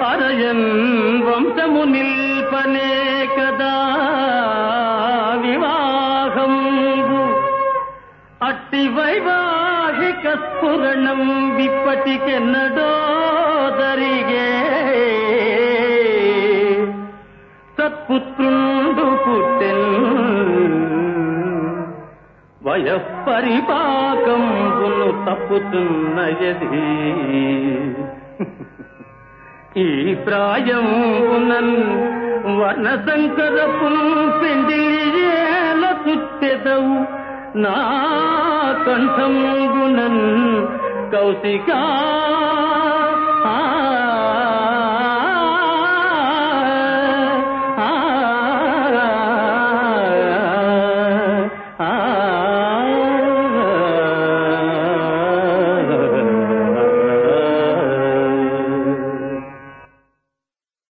పరయన్ వంశము నిల్పనే కదా వివాహంబు అట్టి వైవాహిక స్ఫురణం విప్పటికెన్నడో దరిగే సత్పుత్రుండు పుట్టెన్ వయఃపరిపాకంబును తప్పుతున్నయది ఈ ప్రాయమునన్ వర్ణ సంకరపు పెండిలియేల చుట్టెదవు నా కంఠంగునన్ కౌశికా